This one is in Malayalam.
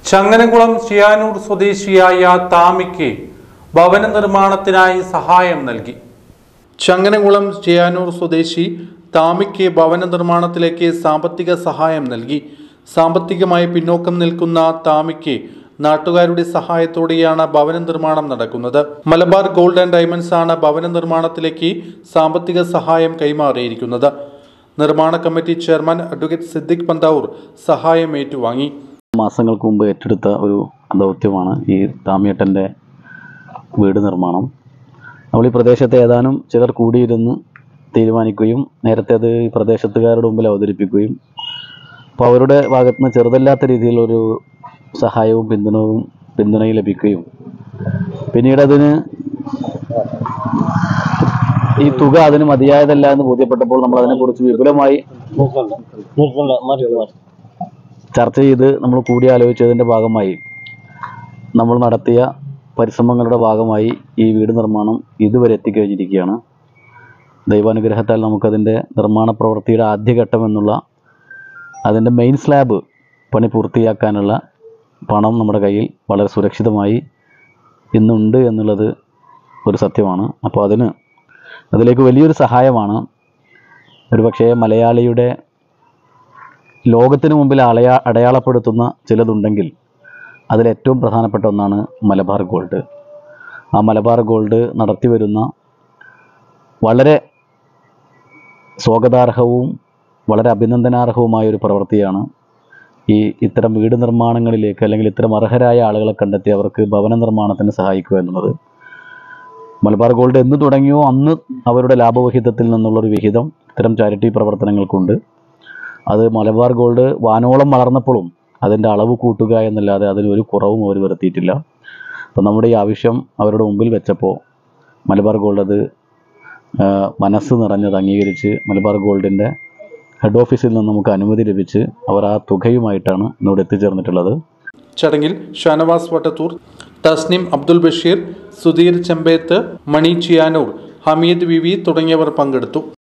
ചങ്ങനകുളം ചിയാനൂർ സ്വദേശിയായ താമിക്ക് ഭവന നിർമ്മാണത്തിനായി സഹായം നൽകി ചങ്ങനകുളം ചിയാനൂർ സ്വദേശി താമിക്ക് ഭവന നിർമ്മാണത്തിലേക്ക് സാമ്പത്തിക സഹായം നൽകി സാമ്പത്തികമായി പിന്നോക്കം നിൽക്കുന്ന താമിക്ക് നാട്ടുകാരുടെ സഹായത്തോടെയാണ് ഭവന നിർമ്മാണം നടക്കുന്നത് മലബാർ ഗോൾഡ് ആൻഡ് ഡയമണ്ട്സ് ആണ് ഭവന നിർമ്മാണത്തിലേക്ക് സാമ്പത്തിക സഹായം കൈമാറിയിരിക്കുന്നത് നിർമ്മാണ committee chairman advocate Siddique Panthavoor സഹായം ഏറ്റുവാങ്ങി മാസങ്ങൾക്ക് മുമ്പ് ഏറ്റെടുത്ത ഒരു ദൗത്യമാണ് ഈ താമിയേട്ടൻ്റെ വീട് നിർമ്മാണം നമ്മൾ ഈ പ്രദേശത്തെ ഏതാനും ചിലർ കൂടിയിരുന്ന് തീരുമാനിക്കുകയും നേരത്തെ അത് ഈ പ്രദേശത്തുകാരുടെ മുമ്പിൽ അവതരിപ്പിക്കുകയും അപ്പോൾ അവരുടെ ഭാഗത്ത് നിന്ന് ചെറുതല്ലാത്ത രീതിയിലൊരു സഹായവും പിന്തുണവും പിന്തുണയും ലഭിക്കുകയും പിന്നീട് അതിന് ഈ തുക അതിന് മതിയായതല്ല എന്ന് ബോധ്യപ്പെട്ടപ്പോൾ നമ്മൾ അതിനെക്കുറിച്ച് വിപുലമായി ചർച്ച ചെയ്ത് നമ്മൾ കൂടിയാലോചിച്ചതിൻ്റെ ഭാഗമായി നമ്മൾ നടത്തിയ പരിശ്രമങ്ങളുടെ ഭാഗമായി ഈ വീട് നിർമ്മാണം ഇതുവരെ എത്തിക്കഴിഞ്ഞിരിക്കുകയാണ് ദൈവാനുഗ്രഹത്താൽ നമുക്കതിൻ്റെ നിർമ്മാണ പ്രവൃത്തിയുടെ ആദ്യഘട്ടം എന്നുള്ള അതിൻ്റെ മെയിൻ സ്ലാബ് പണി പൂർത്തിയാക്കാനുള്ള പണം നമ്മുടെ കയ്യിൽ വളരെ സുരക്ഷിതമായി ഇന്നുണ്ട് എന്നുള്ളത് ഒരു സത്യമാണ് അപ്പോൾ അതിന് അതിലേക്ക് വലിയൊരു സഹായമാണ് ഒരുപക്ഷേ മലയാളിയുടെ ലോകത്തിന് മുമ്പിൽ അളയാ അടയാളപ്പെടുത്തുന്ന ചിലതുണ്ടെങ്കിൽ അതിലേറ്റവും പ്രധാനപ്പെട്ട ഒന്നാണ് മലബാർ ഗോൾഡ് ആ മലബാർ ഗോൾഡ് നടത്തി വരുന്ന വളരെ സ്വാഗതാർഹവും വളരെ അഭിനന്ദനാർഹവുമായ ഒരു പ്രവൃത്തിയാണ് ഈ ഇത്തരം വീട് നിർമ്മാണങ്ങളിലേക്ക് അല്ലെങ്കിൽ ഇത്തരം അർഹരായ ആളുകളെ കണ്ടെത്തി അവർക്ക് ഭവന നിർമ്മാണത്തിന് സഹായിക്കുക എന്നുള്ളത് മലബാർ ഗോൾഡ് എന്ന് തുടങ്ങിയോ അന്ന് അവരുടെ ലാഭവിഹിതത്തിൽ നിന്നുള്ളൊരു വിഹിതം ഇത്തരം ചാരിറ്റി പ്രവർത്തനങ്ങൾക്കുണ്ട് അത് മലബാർ ഗോൾഡ് വാനോളം വളർന്നപ്പോഴും അതിൻ്റെ അളവ് കൂട്ടുക എന്നല്ലാതെ അതിനൊരു കുറവും അവർ വരുത്തിയിട്ടില്ല അപ്പം നമ്മുടെ ഈ ആവശ്യം അവരുടെ മുമ്പിൽ വെച്ചപ്പോൾ മലബാർ ഗോൾഡ് അത് ആ, മനസ്സ് നിറഞ്ഞത് അംഗീകരിച്ച് മലബാർ ഗോൾഡിൻ്റെ ഹെഡ് ഓഫീസിൽ നിന്ന് നമുക്ക് അനുമതി ലഭിച്ച് അവർ ആ തുകയുമായിട്ടാണ് ഇന്നിവിടെ എത്തിച്ചേർന്നിട്ടുള്ളത് ചടങ്ങിൽ ഷാനവാസ് വട്ടത്തൂർ തസ്നിം അബ്ദുൽ ബഷീർ സുധീർ ചെമ്പേത്ത് മണി ചിയാനൂർ ഹമീദ് വി വി തുടങ്ങിയവർ പങ്കെടുത്തു